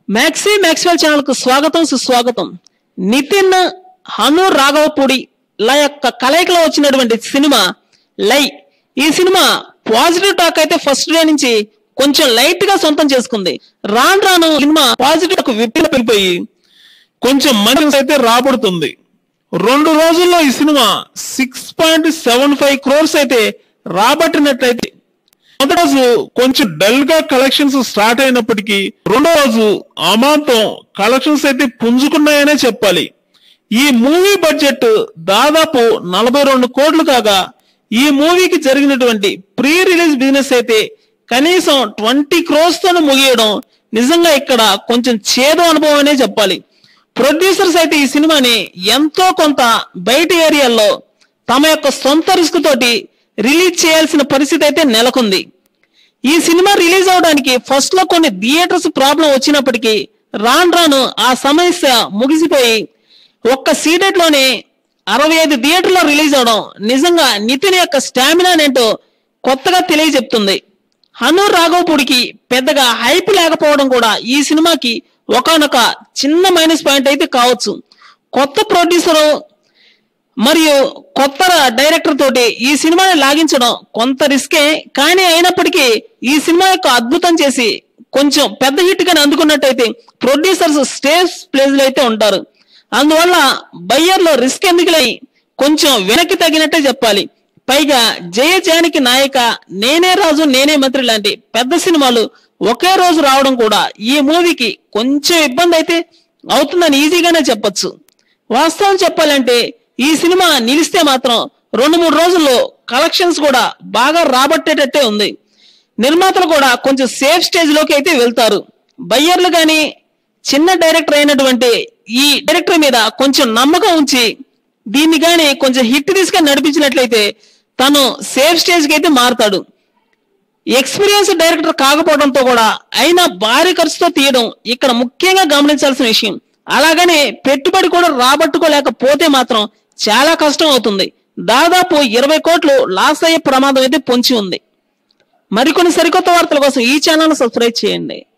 maxi Maxwell channel కు స్వాగతం సుస్వాగతం నితిన్ హను రాఘవపూడి ల యొక్క కలయికలో వచ్చినటువంటి సినిమా లై ఈ సినిమా పాజిటివ్ టాక్ అయితే ఫస్ట్ డే నుంచి కొంచెం లైట్ గా సొంతం చేసుకుంది రాను రాను సినిమా పాజిటివ్ టాక్ విప్పిన వెళ్ళిపోయి కొంచెం మంచి అయితే రాబడుతుంది రెండు రోజుల్లో ఈ cinema six point seven five crores అయితే రాబట్టినట్లయితే మొదటి రోజు కొంచెం డల్ గా కలెక్షన్స్ స్టార్ట్ అయినప్పటికీ రెండో రోజు అమాంతం కలెక్షన్స్ అయితే పుంజుకున్నాయనే చెప్పాలి ఈ మూవీ బడ్జెట్ దాదాపు నలభై రెండు కోట్లు కాగా ఈ మూవీకి జరిగినటువంటి ప్రీ రిలీజ్ బిజినెస్ అయితే కనీసం ట్వంటీ క్రోర్స్ తో ముగియడం నిజంగా ఇక్కడ కొంచెం చేదు అనుభవం అనే చెప్పాలి ప్రొడ్యూసర్స్ అయితే ఈ సినిమాని ఎంతో కొంత బయట ఏరియాల్లో తమ యొక్క సొంత రిస్క్ తోటి రిలీజ్ చేయాల్సిన పరిస్థితి అయితే నెలకొంది ఈ సినిమా రిలీజ్ అవడానికి ఫస్ట్ లో కొన్ని థియేటర్స్ ప్రాబ్లం వచ్చినప్పటికీ రాను రాను ఆ సమస్య ముగిసిపోయి ఒక్క సీడెట్ లోనే అరవై ఐదు థియేటర్లో రిలీజ్ అవడం నిజంగా నితిన్ యొక్క స్టామినా ఏంటో కొత్తగా తెలియజెప్తుంది హను రాఘవపూడికి పెద్దగా హైప్ లేకపోవడం కూడా ఈ సినిమాకి ఒకనొక చిన్న మైనస్ పాయింట్ అయితే కావచ్చు కొత్త ప్రొడ్యూసర్ మరియు కొత్త డైరెక్టర్ తోటి ఈ సినిమాని లాగించడం కొంత రిస్కే కానీ అయినప్పటికీ ఈ సినిమా యొక్క అద్భుతం చేసి కొంచెం పెద్ద హిట్ గాని అందుకున్నట్టయితే ప్రొడ్యూసర్స్ స్టేజ్ ప్లేస్ లో అయితే ఉంటారు అందువల్ల బయ్యర్ లో రిస్క్ ఎందుకులై కొంచెం వెనక్కి తగినట్టే చెప్పాలి పైగా జయ జానికి నాయక నేనే రాజు నేనే మంత్రి లాంటి పెద్ద సినిమాలు ఒకే రోజు రావడం కూడా ఈ మూవీకి కొంచెం ఇబ్బంది అయితే అవుతుందని ఈజీగానే చెప్పొచ్చు వాస్తవం చెప్పాలంటే ఈ సినిమా నిలిస్తే మాత్రం రెండు మూడు రోజుల్లో కలెక్షన్స్ కూడా బాగా రాబట్టేటట్టే ఉంది నిర్మాతలు కూడా కొంచెం సేఫ్ స్టేజ్ లోకి అయితే వెళ్తారు బయ్యర్లు గాని చిన్న డైరెక్టర్ అయినటువంటి ఈ డైరెక్టర్ మీద కొంచెం నమ్మకం ఉంచి దీన్ని గాని కొంచెం హిట్ తీసుకొని నడిపించినట్లయితే తను సేఫ్ స్టేజ్ కి అయితే మారుతాడు ఎక్స్పీరియన్స్ డైరెక్టర్ కాకపోవడంతో కూడా అయినా భారీ ఖర్చుతో తీయడం ఇక్కడ ముఖ్యంగా గమనించాల్సిన విషయం అలాగనే పెట్టుబడి కూడా రాబట్టుకోలేకపోతే మాత్రం చాలా కష్టం అవుతుంది దాదాపు ఇరవై కోట్లు లాస్ అయ్యే ప్రమాదం అయితే పొంచి ఉంది మరికొన్ని సరికొత్త వార్తల కోసం ఈ ఛానల్ సబ్స్క్రైబ్ చేయండి